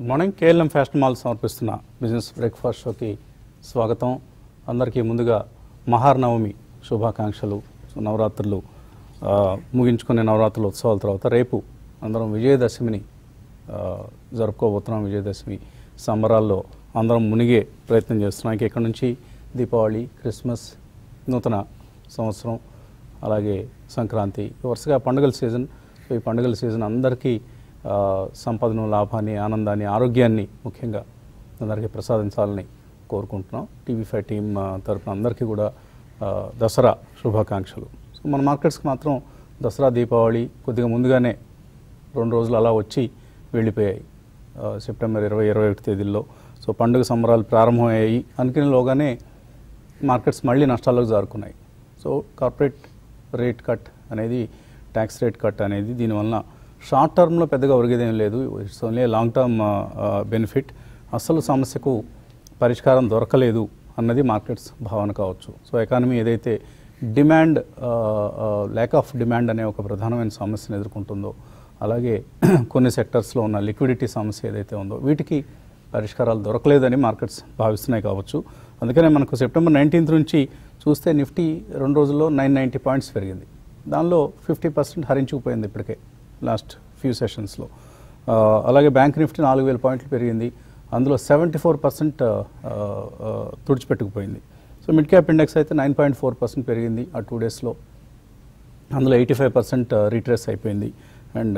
Good morning KLM fashion mall సమర్పిస్తున్న business breakfast షోకి స్వాగతం అందరికీ ముందుగా మహార్నవమి శుభాకాంక్షలు సో నవరాత్రులు ఆ, ముగించుకునే నవరాత్రుల ఉత్సవాల తర్వాత రేపు అందరం విజయదశమిని ఆ, జరుపుకోబోతున్నాం విజయదశమి సంబరాల్లో అందరం మునిగే ప్రయత్నం చేస్తున్నాం ఇక ఇక్కడ నుంచి దీపావళి క్రిస్మస్ నూతన సంవత్సరం అలాగే సంక్రాంతి వరుసగా పండుగల సీజన్ సో ఈ పండుగల సీజన్ అందరికీ ఆ, సంపదను లాభాన్ని ఆనందాన్ని ఆరోగ్యాన్ని ముఖ్యంగా అందరికీ ప్రసాదించాలని కోరుకుంటున్నాం టీవీ ఫైవ్ టీం ఆ, తరపున అందరికీ కూడా ఆ, దసరా శుభాకాంక్షలు సో మన మార్కెట్స్కి మాత్రం దసరా దీపావళి కొద్దిగా ముందుగానే రెండు రోజులు అలా వచ్చి వెళ్ళిపోయాయి ఆ, సెప్టెంబర్ ఇరవై ఇరవై ఒకటి తేదీల్లో సో పండుగ సంబరాలు ప్రారంభమయ్యాయి అనుకునేలోగానే మార్కెట్స్ మళ్ళీ నష్టాల్లోకి జారుకున్నాయి సో కార్పొరేట్ రేట్ కట్ అనేది ట్యాక్స్ రేట్ కట్ అనేది దీనివల్ల షార్ట్ టర్మ్లో పెద్దగా ఒరిగేదేం లేదు it's only long term benefit అసలు సమస్యకు పరిష్కారం దొరకలేదు అన్నది మార్కెట్స్ భావన కావచ్చు సో ఎకానమీ ఏదైతే డిమాండ్ ల్యాక్ ఆఫ్ డిమాండ్ అనే ఒక ప్రధానమైన సమస్యను ఎదుర్కొంటుందో అలాగే కొన్ని సెక్టర్స్లో ఉన్న లిక్విడిటీ సమస్య ఏదైతే ఉందో వీటికి పరిష్కారాలు దొరకలేదని మార్కెట్స్ భావిస్తున్నాయి కావచ్చు అందుకనే మనకు సెప్టెంబర్ నైన్టీన్త్ నుంచి చూస్తే నిఫ్టీ రెండు రోజుల్లో నైన్ నైంటీ పాయింట్స్ పెరిగింది దానిలో ఫిఫ్టీ పర్సెంట్ హరించుకుపోయింది ఇప్పటికే లాస్ట్ ఫ్యూ సెషన్స్లో అలాగే బ్యాంక్ నిఫ్టీ నాలుగు వేల పాయింట్లు పెరిగింది అందులో సెవెంటీ ఫోర్ పర్సెంట్ తుడిచిపెట్టుకుపోయింది సో మిడ్ క్యాప్ ఇండెక్స్ అయితే నైన్ పాయింట్ ఫోర్ పర్సెంట్ పెరిగింది ఆ టూ డేస్లో అందులో ఎయిటీ ఫైవ్ పర్సెంట్ రీట్రేస్ అయిపోయింది and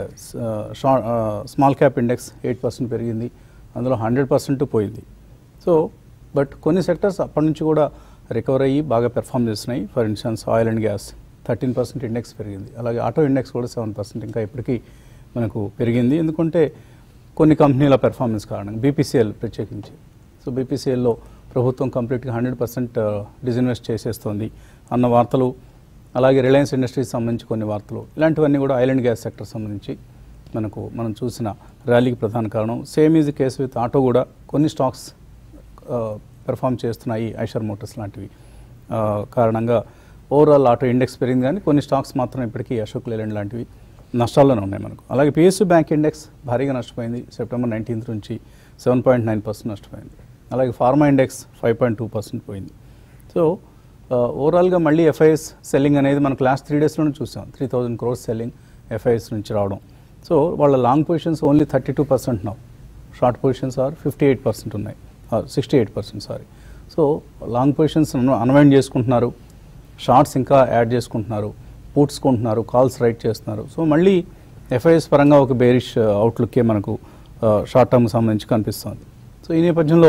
small cap index eight percent పెరిగింది అందులో హండ్రెడ్ పర్సెంట్ పోయింది సో బట్ కొన్ని సెక్టర్స్ అప్పటి నుంచి కూడా రికవర్ అయ్యి బాగా పెర్ఫామ్ చేస్తున్నాయి for instance oil and gas thirteen percent index పెరిగింది అలాగే ఆటో ఇండెక్స్ కూడా సెవెన్ పర్సెంట్ ఇంకా ఇప్పటికీ మనకు పెరిగింది ఎందుకంటే కొన్ని కంపెనీల పెర్ఫార్మెన్స్ కారణంగా బీపీసీఎల్ ప్రత్యేకించి సో బీపీసీఎల్లో ప్రభుత్వం కంప్లీట్గా హండ్రెడ్ పర్సెంట్ డిజిన్వెస్ట్ చేసేస్తోంది అన్న వార్తలు అలాగే రిలయన్స్ ఇండస్ట్రీస్ సంబంధించి కొన్ని వార్తలు ఇలాంటివన్నీ కూడా ఆయిల్ అండ్ గ్యాస్ సెక్టర్ సంబంధించి మనకు మనం చూసిన ర్యాలీకి ప్రధాన కారణం same is case with auto కూడా కొన్ని స్టాక్స్ పెర్ఫామ్ చేస్తున్నాయి ఐషర్ మోటార్స్ లాంటివి ఆ, కారణంగా ఓవరాల్ ఆటో ఇండెక్స్ పెరిగింది కానీ కొన్ని స్టాక్స్ మాత్రం ఇప్పటికీ అశోక్ లేలాండ్ లాంటివి నష్టాల్లోనే ఉన్నాయి మనకు అలాగే పిఎస్యూ బ్యాంక్ ఇండెక్స్ భారీగా నష్టపోయింది సెప్టెంబర్ నైన్టీన్త్ నుంచి సెవెన్ పాయింట్ నైన్ పర్సెంట్ నష్టపోయింది అలాగే pharma index five point two percent పోయింది సో ఓవరాల్గా మళ్ళీ ఎఫ్ఐఎస్ సెల్లింగ్ అనేది మనకు లాస్ట్ త్రీ డేస్లోనే చూసాం three thousand crores selling FIs నుంచి రావడం సో వాళ్ళ long positions only thirty two percent now short positions are fifty eight percent ఉన్నాయి sixty eight percent sorry so long positions unwind చేసుకుంటున్నారు షార్ట్స్ ఇంకా యాడ్ చేసుకుంటున్నారు పుట్స్ కొంటున్నారు కాల్స్ రైట్ చేస్తున్నారు so మళ్ళీ ఎఫ్ఐఎస్ పరంగా ఒక బేరిష్ అవుట్లుక్కే మనకు షార్ట్ టర్మ్ సంబంధించి కనిపిస్తుంది సో ఈ నేపథ్యంలో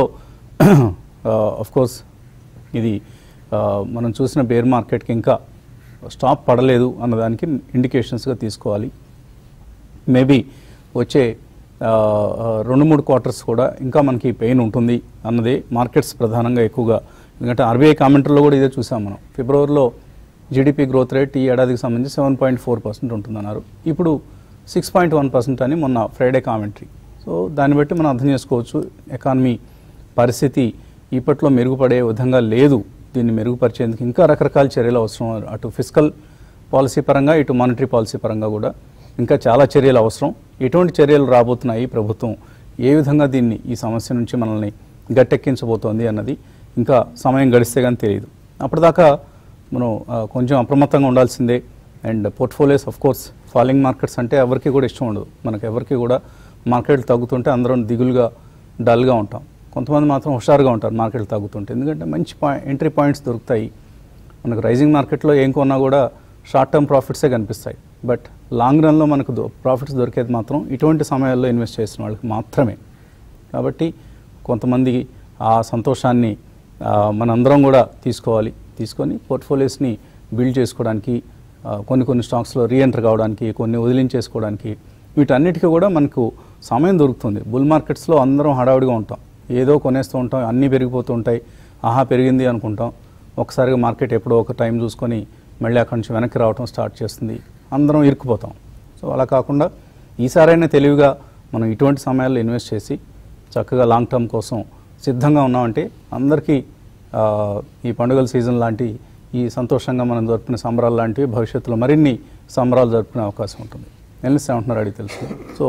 ఆఫ్ కోర్స్ ఇది ఆ, మనం చూసిన బేర్ మార్కెట్కి ఇంకా స్టాప్ పడలేదు అన్నదానికి ఇండికేషన్స్గా తీసుకోవాలి మేబీ వచ్చే ఆ, ఆ, రెండు మూడు క్వార్టర్స్ కూడా ఇంకా మనకి పెయిన్ ఉంటుంది అన్నదే మార్కెట్స్ ప్రధానంగా ఎక్కువగా ఎందుకంటే ఆర్బీఐ కామెంటర్లో కూడా ఇదే చూసాం మనం ఫిబ్రవరిలో జీడిపి గ్రోత్ రేట్ ఈ ఏడాదికి సంబంధించి సెవెన్ పాయింట్ ఫోర్ పర్సెంట్ ఉంటుందన్నారు ఇప్పుడు సిక్స్ పాయింట్ వన్ పర్సెంట్ అని మొన్న ఫ్రైడే కామెంటరీ సో దాన్ని బట్టి మనం అర్థం చేసుకోవచ్చు ఎకానమీ పరిస్థితి ఇప్పట్లో మెరుగుపడే విధంగా లేదు దీన్ని మెరుగుపరిచేందుకు ఇంకా రకరకాల చర్యలు అవసరం అటు ఫిజికల్ పాలసీ పరంగా ఇటు మానిటరీ పాలసీ పరంగా కూడా ఇంకా చాలా చర్యలు అవసరం ఎటువంటి చర్యలు రాబోతున్నాయి ప్రభుత్వం ఏ విధంగా దీన్ని ఈ సమస్య నుంచి మనల్ని గట్టెక్కించబోతోంది అన్నది ఇంకా సమయం గడిస్తే కానీ తెలియదు అప్పటిదాకా మనం ఆ, కొంచెం అప్రమత్తంగా ఉండాల్సిందే and portfolios of course falling markets అంటే ఎవరికి కూడా ఇష్టం ఉండదు మనకు ఎవరికి కూడా మార్కెట్లు తగ్గుతుంటే అందరం దిగులుగా డల్గా ఉంటాం కొంతమంది మాత్రం హుషారుగా ఉంటారు మార్కెట్లు తగ్గుతుంటే ఎందుకంటే మంచి పాయింట్ ఎంట్రీ పాయింట్స్ దొరుకుతాయి మనకు రైజింగ్ మార్కెట్లో ఏం కొన్నా కూడా షార్ట్ టర్మ్ ప్రాఫిట్సే కనిపిస్తాయి బట్ లాంగ్ రన్లో మనకు ప్రాఫిట్స్ దొరికేది మాత్రం ఇటువంటి సమయాల్లో ఇన్వెస్ట్ చేసిన వాళ్ళకి మాత్రమే కాబట్టి కొంతమంది ఆ సంతోషాన్ని ఆ, మనందరం కూడా తీసుకోవాలి తీసుకొని పోర్ట్ఫోలియోస్ని బిల్డ్ చేసుకోవడానికి ఆ, కొన్ని కొన్ని స్టాక్స్లో రీఎంటర్ కావడానికి కొన్ని వదిలించేసుకోవడానికి వీటన్నిటికీ కూడా మనకు సమయం దొరుకుతుంది బుల్ మార్కెట్స్లో అందరం హడావుడిగా ఉంటాం ఏదో కొనేస్తూ ఉంటాం అన్నీ పెరిగిపోతూ ఉంటాయి ఆహా పెరిగింది అనుకుంటాం ఒకసారిగా మార్కెట్ ఎప్పుడో ఒక టైం చూసుకొని మళ్ళీ అక్కడి నుంచి వెనక్కి రావడం స్టార్ట్ చేస్తుంది అందరం ఇరుక్కుపోతాం సో అలా కాకుండా ఈసారైనా తెలివిగా మనం ఇటువంటి సమయాల్లో ఇన్వెస్ట్ చేసి చక్కగా లాంగ్ టర్మ్ కోసం సిద్ధంగా ఉన్నామంటే అందరికీ ఆ, ఈ పండుగల సీజన్ లాంటి ఈ సంతోషంగా మనం జరుపుకునే సంబరాలు లాంటివి భవిష్యత్తులో మరిన్ని సంబరాలు జరుపుకునే అవకాశం ఉంటుంది ఎనలిస్ట్ ఏమంటున్నారు అడిగి తెలుసు సో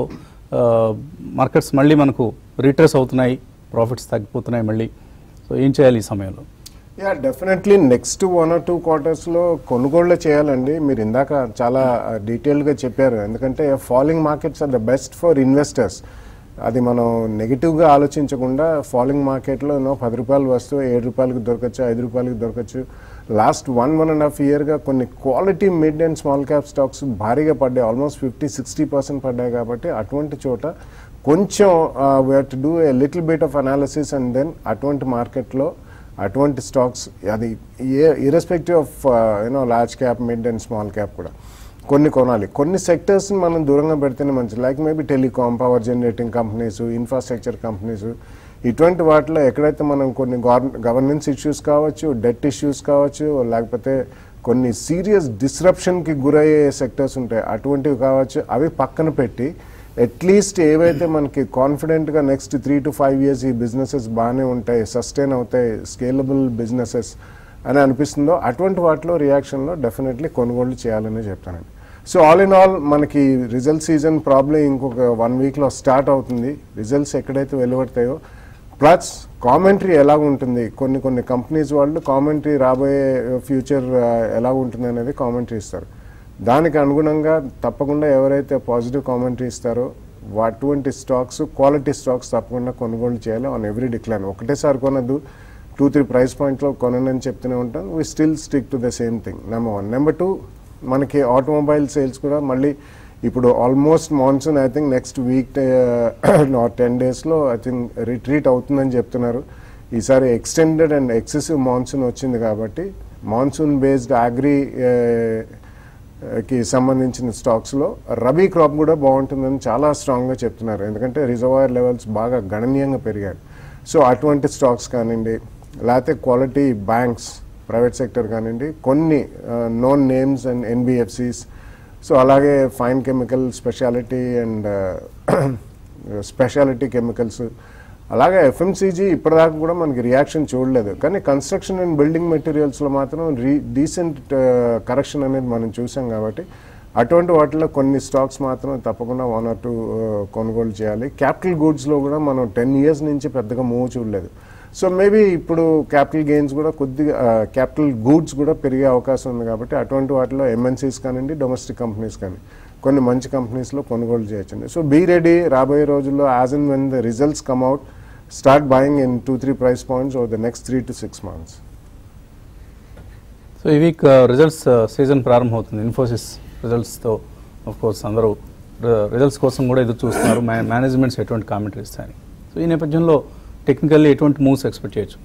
మార్కెట్స్ మళ్ళీ మనకు రీట్రేస్ అవుతున్నాయి ప్రాఫిట్స్ తగ్గిపోతున్నాయి మళ్ళీ సో ఏం చేయాలి ఈ సమయంలో yeah definitely next one or two క్వార్టర్స్లో కొనుగోళ్లు చేయాలండి మీరు ఇందాక చాలా డీటెయిల్గా చెప్పారు ఎందుకంటే falling markets are the best for investors అది మనం నెగిటివ్గా ఆలోచించకుండా ఫాలింగ్ మార్కెట్లో నో పది రూపాయలు వస్తువు ఏడు రూపాయలకి దొరకచ్చు ఐదు రూపాయలకి దొరకచ్చు last one one and half ఇయర్గా కొన్ని quality mid and small cap stocks భారీగా పడ్డాయి ఆల్మోస్ట్ ఫిఫ్టీ సిక్స్టీ పర్సెంట్ పడ్డాయి కాబట్టి అటువంటి చోట కొంచెం we to do a little bit of analysis and then అటువంటి మార్కెట్లో అటువంటి స్టాక్స్ అది a irrespective of you know large cap mid and small cap కూడా కొన్ని కొనాలి కొన్ని సెక్టర్స్ని మనం దూరంగా పెడితేనే మంచిది like maybe telecom power generating companies infrastructure companies ఇటువంటి వాటిలో ఎక్కడైతే మనం కొన్ని గవర్నెన్స్ ఇష్యూస్ కావచ్చు డెట్ ఇష్యూస్ కావచ్చు లేకపోతే కొన్ని సీరియస్ డిస్రప్షన్కి గురయ్యే సెక్టర్స్ ఉంటాయి అటువంటివి కావచ్చు అవి పక్కన పెట్టి అట్లీస్ట్ ఏవైతే మనకి కాన్ఫిడెంట్గా next three to five years ఈ బిజినెసెస్ బాగానే ఉంటాయి సస్టైన్ అవుతాయి స్కేలబుల్ బిజినెసెస్ అని అనిపిస్తుందో అటువంటి వాటిలో రియాక్షన్లో డెఫినెట్లీ కొనుగోలు చేయాలని చెప్తానండి సో ఆల్ ఇన్ ఆల్ మనకి రిజల్ట్ సీజన్ ప్రాబ్లం ఇంకొక వన్ వీక్లో స్టార్ట్ అవుతుంది రిజల్ట్స్ ఎక్కడైతే వెలువడతాయో ప్లస్ కామెంటరీ ఎలా ఉంటుంది కొన్ని కొన్ని కంపెనీస్ వాళ్ళు కామెంటరీ రాబోయే ఫ్యూచర్ ఎలా ఉంటుంది అనేది కామెంటరీ ఇస్తారు దానికి అనుగుణంగా తప్పకుండా ఎవరైతే పాజిటివ్ కామెంటరీ ఇస్తారో అటువంటి స్టాక్స్ క్వాలిటీ స్టాక్స్ తప్పకుండా కొనుగోలు చేయాలి ఆన్ ఎవ్రీ డిక్లైన్ ఒకటేసారి కొనద్దు టూ త్రీ ప్రైస్ పాయింట్లో కొనని చెప్తూనే ఉంటాం we still stick to the same thing number one number two మనకి ఆటోమొబైల్ సేల్స్ కూడా మళ్ళీ ఇప్పుడు almost monsoon I think next week ten డేస్లో ఐ థింక్ రిట్రీట్ అవుతుందని చెప్తున్నారు ఈసారి ఎక్స్టెండెడ్ అండ్ ఎక్సెసివ్ మాన్సూన్ వచ్చింది కాబట్టి మాన్సూన్ బేస్డ్ అగ్రి కి సంబంధించిన స్టాక్స్లో రబీ క్రాప్ కూడా బాగుంటుందని చాలా స్ట్రాంగ్గా చెప్తున్నారు ఎందుకంటే రిజర్వాయర్ లెవెల్స్ బాగా గణనీయంగా పెరిగాయి సో అటువంటి స్టాక్స్ కానివ్వండి లేకపోతే క్వాలిటీ బ్యాంక్స్ ప్రైవేట్ సెక్టర్ కానివ్వండి కొన్ని known names and NBFCs so అలాగే fine chemical speciality and speciality chemicals అలాగే ఎఫ్ఎంసీజీ ఇప్పటిదాకా కూడా మనకి రియాక్షన్ చూడలేదు కానీ కన్స్ట్రక్షన్ అండ్ బిల్డింగ్ మెటీరియల్స్లో మాత్రం రీ డీసెంట్ కరెక్షన్ అనేది మనం చూసాం కాబట్టి అటువంటి వాటిలో కొన్ని స్టాక్స్ మాత్రం తప్పకుండా వన్ ఆర్ టూ కొనుగోలు చేయాలి క్యాపిటల్ గూడ్స్లో కూడా మనం టెన్ ఇయర్స్ నుంచి పెద్దగా మూవ్ చూడలేదు సో మేబీ ఇప్పుడు క్యాపిటల్ గెయిన్స్ కూడా కొద్దిగా క్యాపిటల్ గూడ్స్ కూడా పెరిగే అవకాశం ఉంది కాబట్టి అటువంటి వాటిలో ఎంఎన్సీస్ కానివ్వండి డొమెస్టిక్ కంపెనీస్ కానీ కొన్ని మంచి కంపెనీస్లో కొనుగోలు చేయొచ్చండి సో బీ రెడీ రాబోయే రోజుల్లో as and when the results come out start buying in two three price points over the next three to six months so ఈ వీక్ రిజల్ట్స్ సీజన్ ప్రారంభమవుతుంది ఇన్ఫోసిస్ రిజల్ట్స్తో ఆఫ్ కోర్స్ అందరూ రిజల్ట్స్ కోసం కూడా ఎదురు చూస్తున్నారు మేనేజ్మెంట్స్ ఎటువంటి కామెంటరీ ఇస్తాయని సో ఈ నేపథ్యంలో టెక్నికల్లీ ఎటువంటి మూవ్స్ ఎక్స్పెక్ట్ చేయొచ్చు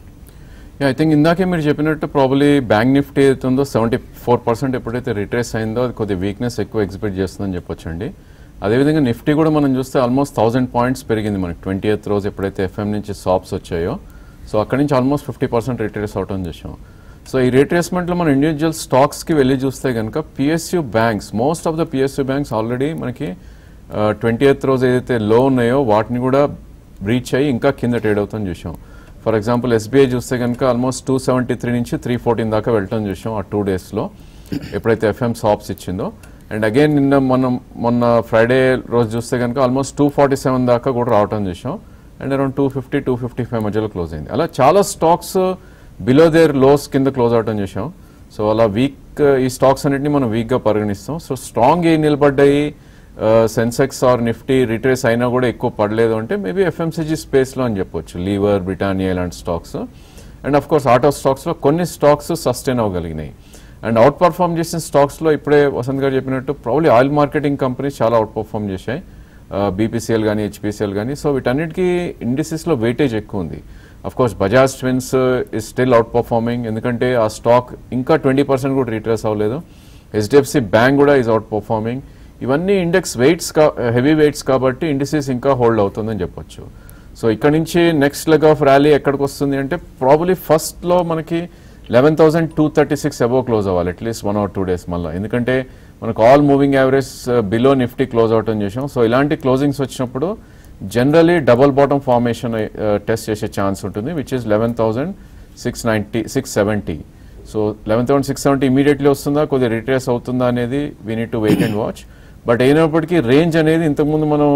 ఐ థింక్ ఇందాకే మీరు చెప్పినట్టు ప్రాబ్లీ బ్యాంక్ నిఫ్టీ ఏదైతే ఉందో సెవెంటీ ఫోర్ పర్సెంట్ ఎప్పుడైతే రిట్రేస్ అయిందో అది కొద్దిగా వీక్నెస్ ఎక్కువ ఎక్స్పెక్ట్ చేస్తుందని చెప్పొచ్చండి అదేవిధంగా నిఫ్టీ కూడా మనం చూస్తే ఆల్మోస్ట్ థౌసండ్ పాయింట్స్ పెరిగింది మనకి ట్వంటీ ఎయిత్ రోజు ఎప్పుడైతే ఎఫ్ఎం నుంచి సాప్స్ వచ్చాయో సో అక్కడి నుంచి ఆల్మోస్ట్ ఫిఫ్టీ పర్సెంట్ రిట్రేస్ అవటం చూసాం సో ఈ రిట్రేస్మెంట్లో మనం ఇండివిజువల్ స్టాక్స్కి వెళ్ళి చూస్తే కనుక PSU banks most of the PSU banks already మనకి ట్వంటీ ఎయిత్ రోజు ఏదైతే లో ఉన్నాయో వాటిని కూడా బ్రీచ్ అయ్యి ఇంకా కింద ట్రేడ్ అవుతాం చూసాం ఫర్ ఎగ్జాంపుల్ ఎస్బీఐ చూస్తే కనుక ఆల్మోస్ట్ టూ సెవెంటీ త్రీ నుంచి త్రీ ఫోర్టీన్ దాకా వెళ్ళటం చూసాం ఆ టూ డేస్లో ఎప్పుడైతే ఎఫ్ఎం సాప్స్ ఇచ్చిందో అండ్ అగైన్ నిన్న మనం మొన్న ఫ్రైడే రోజు చూస్తే కనుక ఆల్మోస్ట్ టూ ఫార్టీ సెవెన్ దాకా కూడా రావటం చూసాం and around two fifty two fifty five మధ్యలో క్లోజ్ అయింది అలా చాలా స్టాక్స్ బిలో దేర్ లోస్ కింద క్లోజ్ అవటం చూసాం సో అలా వీక్ ఈ స్టాక్స్ అన్నింటినీ మనం వీక్గా పరిగణిస్తాం సో స్ట్రాంగ్ ఏ నిలబడ్డాయి సెన్సెక్స్ ఆర్ నిఫ్టీ రిట్రేస్ అయినా కూడా ఎక్కువ పడలేదు అంటే మేబీ ఎఫ్ఎంసీజీ స్పేస్లో అని చెప్పొచ్చు లీవర్ బ్రిటానియా ఇలాంటి stocks and of course auto స్టాక్స్లో కొన్ని స్టాక్స్ సస్టైన్ అవ్వగలిగినాయి అండ్ అవుట్ పర్ఫామ్ చేసిన స్టాక్స్లో ఇప్పుడే వసంత్ గారు చెప్పినట్టు ప్రాబ్లీ ఆయిల్ మార్కెటింగ్ కంపెనీస్ చాలా అవుట్ పర్ఫామ్ చేశాయి బీపీసీఎల్ కానీ హెచ్పీసీఎల్ కానీ సో వీటన్నిటికీ ఇండిసెస్లో వెయిటేజ్ ఎక్కువ ఉంది of course Bajaj twins is still outperforming ఎందుకంటే ఆ స్టాక్ ఇంకా ట్వంటీ పర్సెంట్ కూడా రీట్రేస్ అవ్వలేదు హెచ్డిఎఫ్సి బ్యాంక్ కూడా ఈజ్ అవుట్ పర్ఫార్మింగ్ ఇవన్నీ ఇండెక్స్ వెయిట్స్ కా హెవీ వెయిట్స్ కాబట్టి ఇండిసెస్ ఇంకా హోల్డ్ అవుతుందని చెప్పొచ్చు సో ఇక్కడ నుంచి నెక్స్ట్ లెగ్ ఆఫ్ ర్యాలీ ఎక్కడికి వస్తుంది అంటే ప్రాబులీ ఫస్ట్లో మనకి eleven thousand two thirty six above close అవ్వాలి at least one or two days మళ్ళీ ఎందుకంటే మనకు all moving average below Nifty close అవటం చేసాం సో ఇలాంటి క్లోజింగ్స్ వచ్చినప్పుడు generally double bottom formation test చేసే ఛాన్స్ ఉంటుంది which is eleven thousand six ninety six seventy so eleven thousand six seventy immediately వస్తుందా కొద్దిగా రిట్రేస్ అవుతుందా అనేది we need to wait and watch but అయినప్పటికీ రేంజ్ అనేది ఇంతకుముందు మనం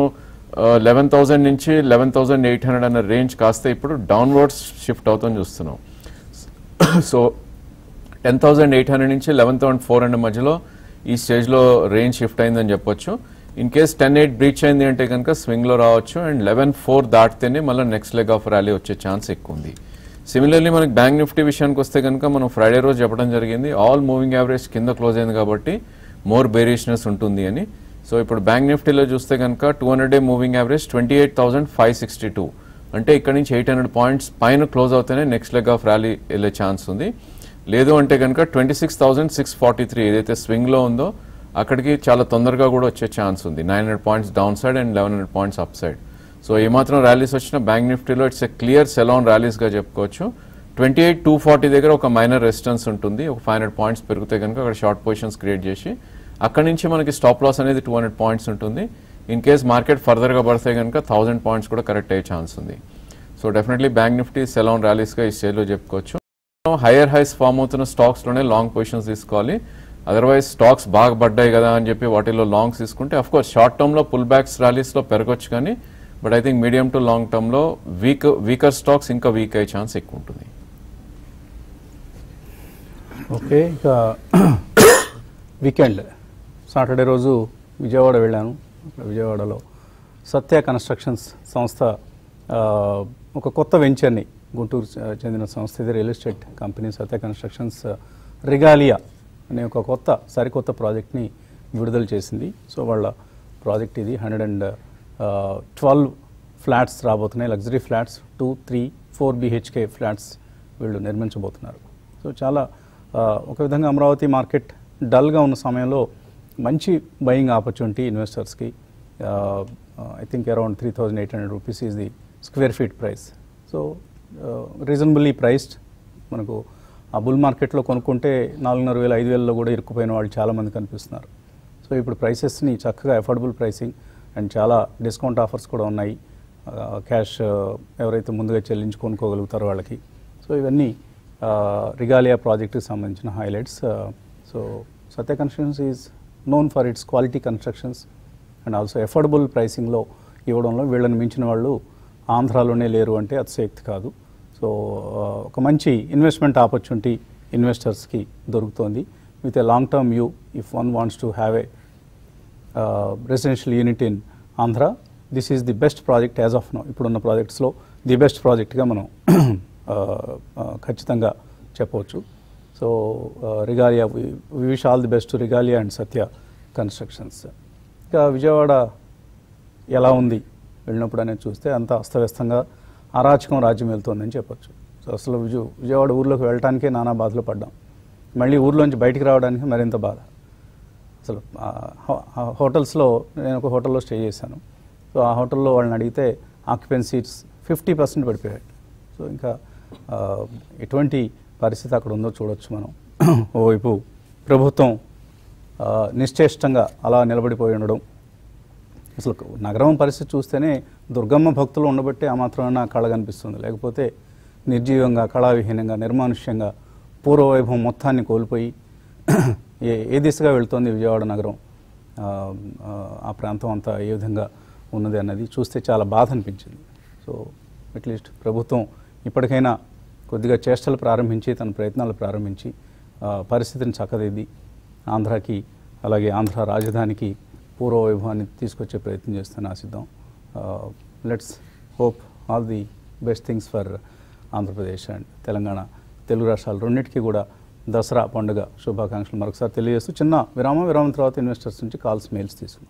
లెవెన్ థౌసండ్ నుంచి లెవెన్ థౌసండ్ ఎయిట్ హండ్రెడ్ అన్న రేంజ్ కాస్త ఇప్పుడు డౌన్వర్డ్స్ షిఫ్ట్ అవుతుంది చూస్తున్నాం సో టెన్ థౌసండ్ ఎయిట్ హండ్రెడ్ నుంచి లెవెన్ థౌసండ్ ఫోర్ హండ్రెడ్ మధ్యలో ఈ స్టేజ్లో రేంజ్ షిఫ్ట్ అయిందని చెప్పొచ్చు in case ten eight breach అయింది అంటే కనుక స్వింగ్లో రావచ్చు అండ్ లెవెన్ ఫోర్ దాటితేనే మళ్ళీ నెక్స్ట్ లెగ్ ఆఫ్ ర్యాలీ వచ్చే ఛాన్స్ ఎక్కువ ఉంది సిమిలర్లీ మనకి బ్యాంక్ నిఫ్టీ విషయానికి వస్తే కనుక మనం ఫ్రైడే రోజు చెప్పడం జరిగింది ఆల్ మూవింగ్ యావరేజ్ కింద క్లోజ్ అయింది కాబట్టి మోర్ బేరిష్నెస్ ఉంటుంది అని సో ఇప్పుడు బ్యాంక్ నిఫ్టీలో చూస్తే కనుక two hundred day moving average twenty eight thousand five sixty two అంటే ఇక్కడ నుంచి ఎయిట్ హండ్రెడ్ పాయింట్స్ పైన క్లోజ్ అవుతేనే నెక్స్ట్ లెగ్ ఆఫ్ ర్యాలీ వెళ్ళే ఛాన్స్ ఉంది లేదు అంటే కనుక twenty six thousand six forty three ఏదైతే స్వింగ్లో ఉందో అక్కడికి చాలా తొందరగా కూడా వచ్చే ఛాన్స్ ఉంది nine hundred points downside and eleven hundred points upside so ఏమాత్రం ర్యాలీస్ వచ్చినా బ్యాంక్ నిఫ్టీలో ఇట్స్ ఎ క్లియర్ సెలాన్ ర్యాలీస్గా చెప్పుకోవచ్చు ట్వంటీ ఎయిట్ టూ ఫార్టీ దగ్గర ఒక మైనర్ రెసిస్టెన్స్ ఉంటుంది ఒక ఫైవ్ హండ్రెడ్ పాయింట్స్ పెరిగితే కనుక అక్కడ షార్ట్ పొజిషన్స్ క్రియేట్ చేసి అక్కడి నుంచి మనకి స్టాప్ లాస్ అనేది టూ హండ్రెడ్ పాయింట్స్ ఉంటుంది ఇన్ కేస్ మార్కెట్ ఫర్దర్గా పడితే కనుక థౌసండ్ పాయింట్స్ కూడా కరెక్ట్ అయ్యే ఛాన్స్ ఉంది so definitely bank Nifty sell on ర్యాలీస్గా ఈ స్టేజ్లో చెప్పుకోవచ్చు హైయర్ హైస్ ఫామ్ అవుతున్న స్టాక్స్లోనే లాంగ్ పొజిషన్స్ తీసుకోవాలి అదర్వైజ్ స్టాక్స్ బాగా పడ్డాయి కదా అని చెప్పి వాటిలో లాంగ్స్ తీసుకుంటే అఫ్ కోర్స్ షార్ట్ టర్మ్లో పుల్ బ్యాక్స్ ర్యాలీస్లో పెరగొచ్చు కానీ but I think medium to long టర్మ్లో వీక్ వీకర్ స్టాక్స్ ఇంకా వీక్ అయ్యే ఛాన్స్ ఎక్కువ ఉంటుంది ఓకే ఇక వీకెండ్ సాటర్డే రోజు విజయవాడ వెళ్ళాను అక్కడ విజయవాడలో సత్య కన్స్ట్రక్షన్స్ సంస్థ ఆ, ఒక కొత్త వెంచర్ని గుంటూరు చ- చెందిన సంస్థ ఇది real estate company Satya Constructions Regalia అనే ఒక కొత్త సరికొత్త ప్రాజెక్ట్ని విడుదల చేసింది సో వాళ్ళ ప్రాజెక్ట్ ఇది హండ్రెడ్ అండ్ ట్వెల్వ్ ఫ్లాట్స్ రాబోతున్నాయి luxury flats two three four BHK flats వీళ్ళు నిర్మించబోతున్నారు సో చాలా ఆ, ఒక విధంగా అమరావతి మార్కెట్ డల్గా ఉన్న సమయంలో మంచి బయింగ్ ఆపర్చునిటీ ఇన్వెస్టర్స్కి I think around three thousand eight hundred rupees is the square feet price so reasonably priced మనకు ఆ బుల్ మార్కెట్లో కొనుక్కుంటే నాలుగున్నర వేల ఐదు వేలలో కూడా ఇరుక్కుపోయిన వాళ్ళు చాలామంది కనిపిస్తున్నారు సో ఇప్పుడు ప్రైసెస్ని చక్కగా అఫోర్డబుల్ ప్రైసింగ్ అండ్ చాలా డిస్కౌంట్ ఆఫర్స్ కూడా ఉన్నాయి క్యాష్ ఎవరైతే ముందుగా చెల్లించి కొనుక్కోగలుగుతారో వాళ్ళకి సో ఇవన్నీ రిగాలియా ప్రాజెక్ట్కి సంబంధించిన highlights so Satya Constructions is known for its quality constructions and also affordable ప్రైసింగ్లో ఇవ్వడంలో వీళ్ళని మించిన వాళ్ళు ఆంధ్రాలోనే లేరు అంటే అతిశయక్తి కాదు సో ఒక మంచి ఇన్వెస్ట్మెంట్ ఆపర్చునిటీ ఇన్వెస్టర్స్కి దొరుకుతోంది with a long term view if one wants to have a residential unit in Andhra this is the best project as of now ఇప్పుడున్న ప్రాజెక్ట్స్లో ది బెస్ట్ ప్రాజెక్ట్గా మనం uh, uh, ఖచ్చితంగా చెప్పవచ్చు so Regalia wish all the best Regalia and Satya Constructions ఇంకా విజయవాడ ఎలా ఉంది వెళ్ళినప్పుడు అనేది చూస్తే అంత అస్తవ్యస్తంగా అరాచకం రాజ్యం వెళ్తోందని చెప్పొచ్చు సో అసలు విజయ విజయవాడ ఊర్లోకి వెళ్ళటానికే నానా బాధలు పడ్డాం మళ్ళీ ఊర్లోంచి బయటికి రావడానికి మరింత బాధ అసలు ఆ హో- ఆ హోటల్స్లో నేను ఒక హోటల్లో స్టే చేశాను సో ఆ హోటల్లో వాళ్ళని అడిగితే ఆక్యుపెన్సీస్ ఫిఫ్టీ పర్సెంట్ పడిపోయాయి సో ఇంకా ఆ, ఎటువంటి పరిస్థితి అక్కడ ఉందో చూడొచ్చు మనం ఓవైపు ప్రభుత్వం ఆ, నిశ్చేష్టంగా అలా నిలబడిపోయి ఉండడం అసలు నగరం పరిస్థితి చూస్తేనే దుర్గమ్మ భక్తులు ఉండబట్టే ఆ మాత్రమే కళ కనిపిస్తుంది లేకపోతే నిర్జీవంగా కళావిహీనంగా నిర్మానుష్యంగా పూర్వవైభవం మొత్తాన్ని కోల్పోయి ఏ ఏ దిశగా వెళ్తోంది విజయవాడ నగరం ఆ, ఆ, ఆ ప్రాంతం అంతా ఏ విధంగా ఉన్నది అన్నది చూస్తే చాలా బాధ అనిపించింది సో అట్లీస్ట్ ప్రభుత్వం ఇప్పటికైనా కొద్దిగా చేష్టలు ప్రారంభించి తన ప్రయత్నాలు ప్రారంభించి ఆ, పరిస్థితిని చక్కదిద్ది ఆంధ్రాకి అలాగే ఆంధ్ర రాజధానికి పూర్వ వైభవాన్ని తీసుకొచ్చే ప్రయత్నం చేస్తాను ఆశిద్దాం let's hope all the best things for Andhra Pradesh and Telangana Telugu రాష్ట్రాలు రెండింటికి కూడా దసరా పండుగ శుభాకాంక్షలు మరొకసారి తెలియజేస్తూ చిన్న విరామం విరామం తర్వాత ఇన్వెస్టర్స్ నుంచి కాల్స్ మెయిల్స్ తీసుకున్నాం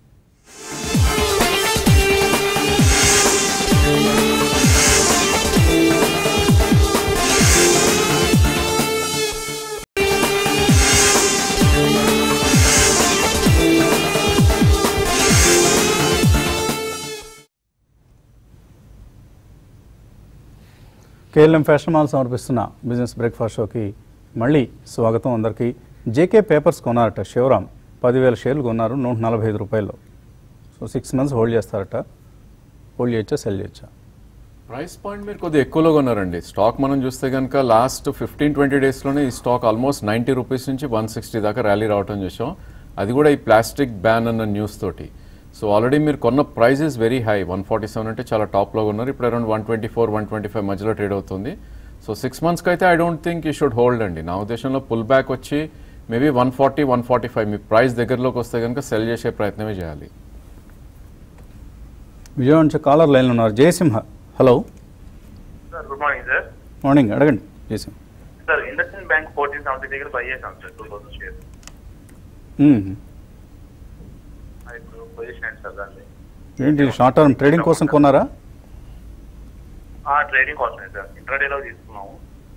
కేఎల్ఎం ఫ్యాషన్ మాల్ సమర్పిస్తున్న బిజినెస్ బ్రేక్ఫాస్ట్ షోకి మళ్ళీ స్వాగతం అందరికీ జేకే పేపర్స్ కొన్నారట శివరామ్ పదివేల షేర్లు కొన్నారు నూట నలభై ఐదు రూపాయలు సో సిక్స్ మంత్స్ హోల్డ్ చేస్తారట హోల్డ్ చేయొచ్చా సెల్ చేయొచ్చా ప్రైస్ పాయింట్ మీరు కొద్దిగా ఎక్కువలో కొన్నారండి స్టాక్ మనం చూస్తే కనుక లాస్ట్ ఫిఫ్టీన్ ట్వంటీ డేస్లోనే ఈ స్టాక్ ఆల్మోస్ట్ నైంటీ రూపీస్ నుంచి వన్ సిక్స్టీ దాకా ర్యాలీ రావటం చూసాం అది కూడా ఈ ప్లాస్టిక్ బ్యాన్ అన్న న్యూస్ తోటి సో ఆల్రెడీ మీరు కొన్న price is very high one forty seven అంటే చాలా టాప్లో ఉన్నారు ఇప్పుడు around one twenty four one twenty five మధ్యలో ట్రేడ్ అవుతుంది సో సిక్స్ మంత్స్కి అయితే I don't think you should hold అండి నా ఉద్దేశంలో పుల్ బ్యాక్ వచ్చి maybe one forty one forty five మీ ప్రైస్ దగ్గరలోకి వస్తే కనుక సెల్ చేసే ప్రయత్నమే చేయాలి విజయవాడ నుంచి కాలర్ లైన్లో ఉన్నారు Jayasimha hello sir good morning sir morning అడగండి Jayasimha sir IndusInd bank fourteen seventy దగ్గర బై చేశాం sir two thousand share hmm. ఇప్పుడు పొజిషన్ ఏంటి సార్ దాన్ని ఏంటి షార్ట్ టర్మ్ ట్రేడింగ్ కోసం కొన్నారా ఆ ట్రేడింగ్ కోసమే సార్ ఇంట్రాడేలో తీసుకున్నాము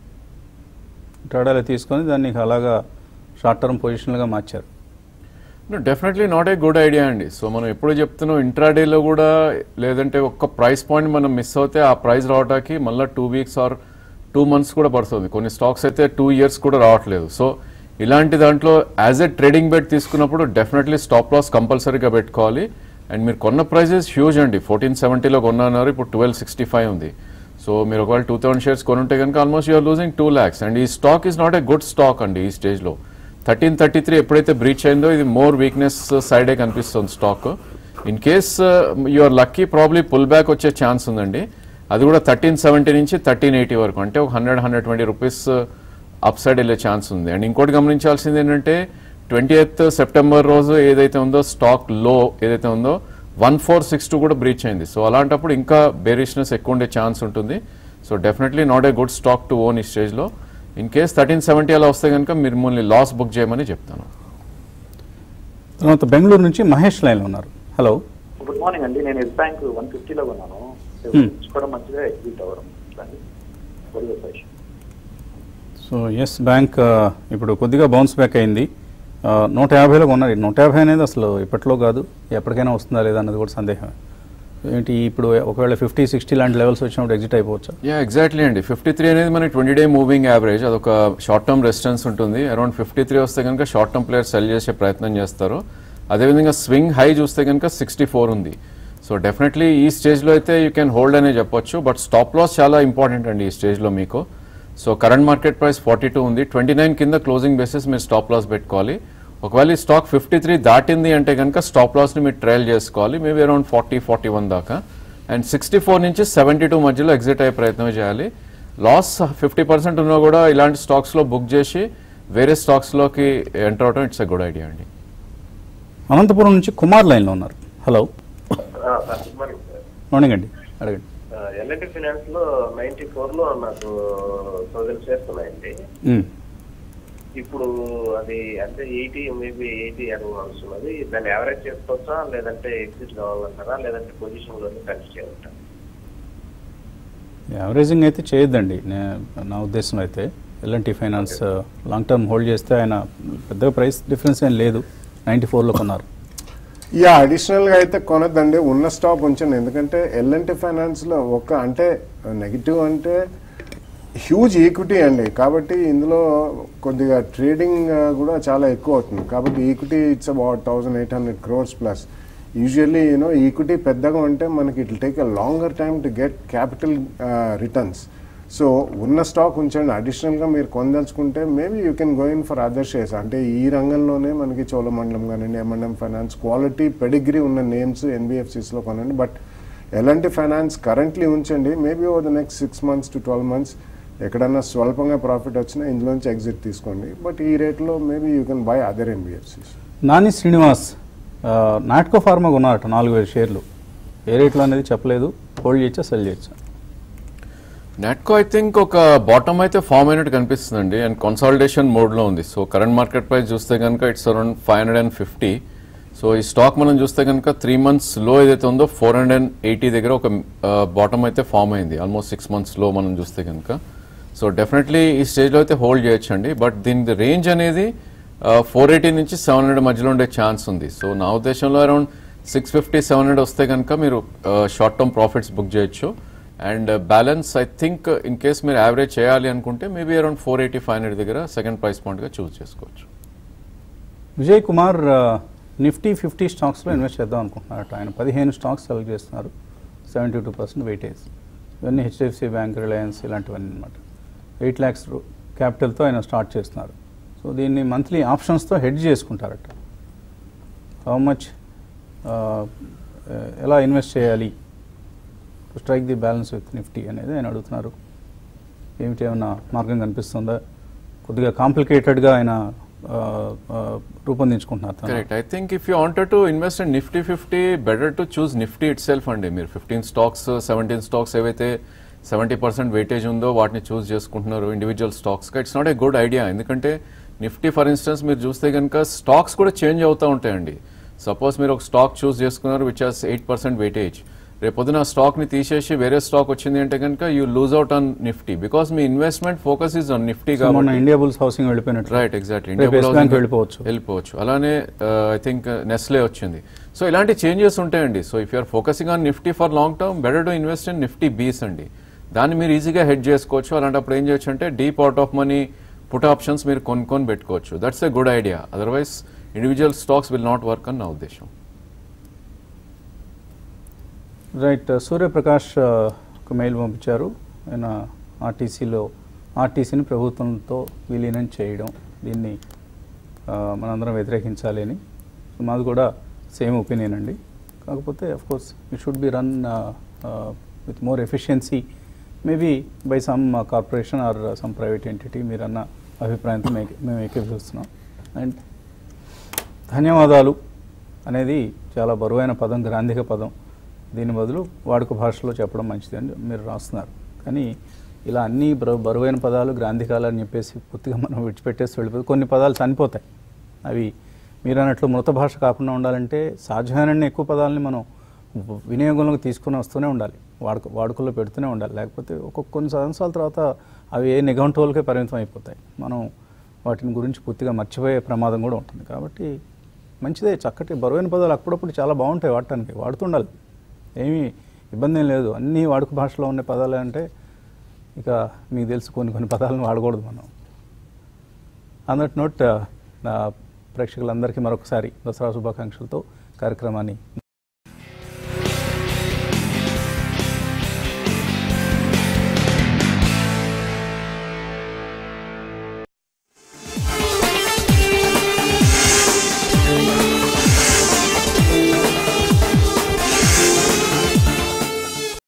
ట్రేడాలో తీసుకొని దాన్ని అలాగా షార్ట్ టర్మ్ పొజిషన్లుగా మార్చారు definitely not a good idea అండి సో మనం ఎప్పుడు చెప్తున్నాం ఇంట్రాడేలో కూడా లేదంటే ఒక్క ప్రైస్ పాయింట్ మనం మిస్ అవుతే ఆ ప్రైస్ రావడానికి మళ్ళీ two weeks or two months కూడా పడుతుంది కొన్ని స్టాక్స్ అయితే టూ ఇయర్స్ కూడా రావట్లేదు సో ఇలాంటి దాంట్లో యాజ్ ఎ ట్రేడింగ్ బెట్ తీసుకున్నప్పుడు డెఫినెట్లీ స్టాప్ లాస్ కంపల్సరీగా పెట్టుకోవాలి అండ్ మీరు కొన్న ప్రైజెస్ హ్యూజ్ అండి ఫోర్టీన్ సెవెంటీలో కొన్నారు ఇప్పుడు ట్వెల్వ్ సిక్స్టీ ఫైవ్ ఉంది సో మీరు ఒకవేళ టూ థౌసండ్ షేర్స్ కొనుంటే కనుక almost you're losing two lakhs and ఈ stock is not a good stock అండి ఈ స్టేజ్లో థర్టీన్ థర్టీ త్రీ ఎప్పుడైతే బ్రీచ్ అయిందో ఇది మోర్ వీక్నెస్ సైడే కనిపిస్తుంది stock in case your lucky probably pull back వచ్చే ఛాన్స్ ఉందండి అది కూడా థర్టీన్ సెవెంటీ నుంచి థర్టీన్ ఎయిటీ వరకు అంటే ఒక hundred hundred twenty rupees up side వెళ్ళే ఛాన్స్ ఉంది అండ్ ఇంకోటి గమనించాల్సింది ఏంటంటే ట్వంటీ ఎయిత్ సెప్టెంబర్ రోజు ఏదైతే ఉందో స్టాక్ లో ఏదైతే ఉందో వన్ ఫోర్ సిక్స్ టూ కూడా బ్రీచ్ అయింది సో అలాంటప్పుడు ఇంకా బేరిష్నెస్ ఎక్కువ ఉండే ఛాన్స్ ఉంటుంది so definitely not a good stock to own ఈ స్టేజ్లో ఇన్ కేస్ థర్టీన్ సెవెంటీ అలా వస్తే కనుక మీరు మిమ్మల్ని లాస్ బుక్ చేయమని చెప్తాను తర్వాత బెంగళూరు నుంచి మహేష్ లైన్లో ఉన్నారు హలో గుడ్ మార్నింగ్ అండి నేను ఎస్ బ్యాంక్ వన్ ఫిఫ్టీలో కొన్నాను Hmm. కూడా మంచిగా ఎగ్జిట్ అవ్వడం ఇట్లాంటి What is your suggestion? So Yes Bank ఆ, ఇప్పుడు కొద్దిగా బౌన్స్ బ్యాక్ అయింది ఆ, నూట యాభైలో కొన్నారు నూట యాభై అనేది అసలు ఇప్పట్లో కాదు ఎప్పటికైనా వస్తుందా లేదా అన్నది కూడా సందేహమే ఏంటి ఇప్పుడు ఒకవేళ ఫిఫ్టీ సిక్స్టీ లాంటి లెవెల్స్ వచ్చినప్పుడు ఎగ్జిట్ అయిపోవచ్చా యా ఎగ్జాక్ట్లీ అండి ఫిఫ్టీ త్రీ అనేది మనకి ట్వంటీ డే మూవింగ్ యావరేజ్ అదొక షార్ట్ టర్మ్ రెసిస్టెన్స్ ఉంటుంది అరౌండ్ ఫిఫ్టీ త్రీ వస్తే కనుక షార్ట్ టర్మ్ ప్లేయర్ సెల్ చేసే ప్రయత్నం చేస్తారు అదేవిధంగా స్వింగ్ హై చూస్తే కనుక సిక్స్టీ ఫోర్ ఉంది సో డెఫినెట్లీ ఈ స్టేజ్లో అయితే యూ కెన్ హోల్డ్ అనే చెప్పొచ్చు బట్ స్టాప్ లాస్ చాలా ఇంపార్టెంట్ అండి ఈ స్టేజ్లో మీకు so current market price forty two ఉంది ట్వంటీ నైన్ కింద క్లోజింగ్ బేసిస్ మీరు స్టాప్ లాస్ పెట్టుకోవాలి ఒకవేళ ఈ స్టాక్ ఫిఫ్టీ త్రీ దాటింది అంటే కనుక స్టాప్ లాస్ని మీరు ట్రయల్ చేసుకోవాలి maybe around forty forty one దాకా అండ్ సిక్స్టీ ఫోర్ నుంచి సెవెంటీ టూ మధ్యలో ఎగ్జిట్ అయ్యే ప్రయత్నం చేయాలి లాస్ ఫిఫ్టీ పర్సెంట్ ఉన్నా కూడా ఇలాంటి స్టాక్స్లో బుక్ చేసి వేరే స్టాక్స్లోకి ఎంటర్ అవడం ఇట్స్ ఎ గుడ్ ఐడియా అండి అనంతపురం నుంచి కుమార్ లైన్లో ఉన్నారు hello sir good morning sir morning అండి అడగండి ఎల్ఎన్టీ ఫైనాన్స్ లో నైన్టీ ఫోర్ లో నాకు థౌసండ్ షేర్స్ ఉన్నాయండి మ్మ్. ఇప్పుడు అది అంటే ఎయిటీ మేబీ ఎయిటీ అని వస్తున్నది దాన్ని యావరేజ్ చేసుకోవచ్చా లేదంటే ఎగ్జిట్ కావాలంటారా లేదంటే పొజిషన్ లోనే కంటిన్యూ చేయాలంటారా యావరేజింగ్ అయితే చేయొద్దండి నే- నా ఉద్దేశం అయితే L&T finance long term hold చేస్తే ఆయన పెద్దగా ప్రైస్ డిఫరెన్స్ ఏం లేదు నైంటీ ఫోర్లో కొన్నారు యా అడిషనల్గా అయితే కొనొద్దండి ఉన్న స్టాక్ ఉంచండి ఎందుకంటే ఎల్ఎన్టీ ఫైనాన్స్లో ఒక అంటే నెగిటివ్ అంటే హ్యూజ్ ఈక్విటీ అండి కాబట్టి ఇందులో కొద్దిగా ట్రేడింగ్ కూడా చాలా ఎక్కువ అవుతుంది కాబట్టి equity it's about thousand eight hundred crores plus usually you know equity పెద్దగా ఉంటే మనకి it take a longer time to get capital returns so ఉన్న స్టాక్ ఉంచండి అడిషనల్గా మీరు కొనదలుచుకుంటే maybe you can go in for other shares అంటే ఈ రంగంలోనే మనకి చోళమండలం కానివ్వండి ఎంఎండ్ఎం ఫైనాన్స్ క్వాలిటీ పెడిగ్రీ ఉన్న నేమ్స్ ఎన్బిఎఫ్సిస్లో కొనండి బట్ ఎలాంటి ఫైనాన్స్ కరెంట్లీ ఉంచండి maybe over the next six months to twelve months ఎక్కడన్నా స్వల్పంగా ప్రాఫిట్ వచ్చినా ఇందులోంచి ఎగ్జిట్ తీసుకోండి బట్ ఈ రేట్లో maybe you can buy other NBFCs Nani Srinivas ఆ, నాట్కో ఫార్మా కొన్నారట నాలుగు వేల షేర్లు ఏ రేట్లో అనేది చెప్పలేదు హోల్డ్ చేయొచ్చా సెల్ చేయొచ్చా నాట్కో ఐ థింక్ ఒక బాటమ్ అయితే ఫామ్ అయినట్టు కనిపిస్తుందండి అండ్ కన్సాలిడేషన్ మోడ్లో ఉంది సో కరెంట్ మార్కెట్ ప్రైస్ చూస్తే కనుక it's around five hundred and fifty so ఈ స్టాక్ మనం చూస్తే కనుక త్రీ మంత్స్ లో ఏదైతే ఉందో ఫోర్ హండ్రెడ్ అండ్ ఎయిటీ దగ్గర ఒక బాటమ్ అయితే ఫామ్ అయింది ఆల్మోస్ట్ సిక్స్ మంత్స్ లో మనం చూస్తే కనుక సో డెఫినెట్లీ ఈ స్టేజ్లో అయితే హోల్డ్ చేయొచ్చండి బట్ దీని రేంజ్ అనేది ఫోర్ ఎయిటీ నుంచి సెవెన్ హండ్రెడ్ మధ్యలో ఉండే ఛాన్స్ ఉంది సో నా ఉద్దేశంలో around six fifty seven hundred వస్తే కనుక మీరు షార్ట్ టర్మ్ ప్రాఫిట్స్ బుక్ చేయొచ్చు and balance I think in case మీరు యావరేజ్ చేయాలి అనుకుంటే maybe around four eighty five hundred దగ్గర సెకండ్ ప్రైస్ పాయింట్గా చూస్ చేసుకోవచ్చు విజయ్ కుమార్ ఆ, నిఫ్టీ ఫిఫ్టీ స్టాక్స్లో ఇన్వెస్ట్ చేద్దాం అనుకుంటున్నారట ఆయన పదిహేను స్టాక్స్ సెలెక్ట్ చేస్తున్నారు సెవెంటీ టూ పర్సెంట్ వెయిటేజ్ ఇవన్నీ హెచ్డిఎఫ్సి బ్యాంక్ రిలయన్స్ ఇలాంటివన్నీ అనమాట ఎయిట్ ల్యాక్స్ క్యాపిటల్తో ఆయన స్టార్ట్ చేస్తున్నారు సో దీన్ని మంత్లీ ఆప్షన్స్తో హెడ్ చేసుకుంటారట హౌ మచ్ ఎలా ఇన్వెస్ట్ చేయాలి strike the balance with Nifty అనేది ఆయన అడుగుతున్నారు ఏమిటి ఏమన్నా మార్గం కనిపిస్తుందా కొద్దిగా కాంప్లికేటెడ్గా ఆయన ఆ, ఆ, రూపొందించుకుంటున్నారు తన- correct I think if you wanted to invest in Nifty fifty better to choose Nifty itself అండి మీరు ఫిఫ్టీన్ స్టాక్స్ సెవెంటీన్ స్టాక్స్ ఏవైతే సెవెంటీ పర్సెంట్ వెయిటేజ్ ఉందో వాటిని చూస్ చేసుకుంటున్నారు individual stocks it's not a good idea ఎందుకంటే Nifty for instance మీరు చూస్తే కనుక స్టాక్స్ కూడా చేంజ్ అవుతూ ఉంటాయండి సపోజ్ మీరు ఒక స్టాక్ చూస్ చేసుకున్నారు which has eight percent weightage రేపు పొద్దున ఆ స్టాక్ ని తీసేసి వేరే స్టాక్ వచ్చింది అంటే కనుక you lose out on Nifty because మీ investment focus is on Nifty so మొన్న కాబట్టి ఇండియా బుల్స్ హౌసింగ్ వెళ్ళిపోయినట్టు రైట్ ఎగ్జాక్ట్లీ రేపు Yes Bank వెళ్ళిపోవచ్చు. వెళ్ళిపోవచ్చు అలానే ఐ థింక్ నెస్లే వచ్చింది సో ఇలాంటి చేంజెస్ ఉంటాయండి so if you're focusing on Nifty for long term better to invest in Nifty BeES అండి దాన్ని మీరు ఈజీగా హెడ్ చేసుకోవచ్చు అలాంటప్పుడు ఏం చేయొచ్చు అంటే deep out of money put options మీరు కొనుక్కొని పెట్టుకోవచ్చు that's a good idea otherwise individual stocks will not work అని నా ఉద్దేశం రైట్ సూర్యప్రకాష్ ఆ, ఒక మెయిల్ పంపించారు ఆయన ఆర్టీసీలో ఆర్టీసీని ప్రభుత్వంతో విలీనం చేయడం దీన్ని ఆ, మనందరం వ్యతిరేకించాలి అని సో మాది కూడా సేమ్ ఒపీనియన్ అండి కాకపోతే of course it should be run with more efficiency maybe by some corporation or some private entity మీరన్న అభిప్రాయంతో మే- మేము ఏకీభవిస్తున్నాం అండ్ ధన్యవాదాలు అనేది చాలా బరువైన పదం గ్రాంధిక పదం దీని బదులు వాడుక భాషలో చెప్పడం మంచిది అని మీరు రాస్తున్నారు కానీ ఇలా అన్ని బరు- బరువైన పదాలు గ్రాంధికాలు అని చెప్పేసి పూర్తిగా మనం విడిచిపెట్టేసి వెళ్ళిపోతే కొన్ని పదాలు చనిపోతాయి అవి మీరు అన్నట్లు మృత భాష కాకుండా ఉండాలంటే సాధ్యమైన ఎక్కువ పదాలని మనం వ- వినియోగంలోకి తీసుకుని వస్తూనే ఉండాలి వాడుక వాడుకల్లో పెడుతూనే ఉండాలి లేకపోతే ఒక్కొక్క కొన్ని సంవత్సరాల తర్వాత అవి ఏ నిఘంటువులకే పరిమితం అయిపోతాయి మనం వాటిని గురించి పూర్తిగా మర్చిపోయే ప్రమాదం కూడా ఉంటుంది కాబట్టి మంచిదే చక్కటి బరువైన పదాలు అప్పుడప్పుడు చాలా బాగుంటాయి వాడటానికి వాడుతుండాలి ఏమీ ఇబ్బంది ఏం లేదు అన్ని వాడుక భాషలో ఉన్న పదాలు అంటే ఇక మీకు తెలుసు కొన్ని కొన్ని పదాలను వాడకూడదు మనం అన్నట్టు నోట్ ప్రేక్షకులందరికీ మరొకసారి దసరా శుభాకాంక్షలతో కార్యక్రమాన్ని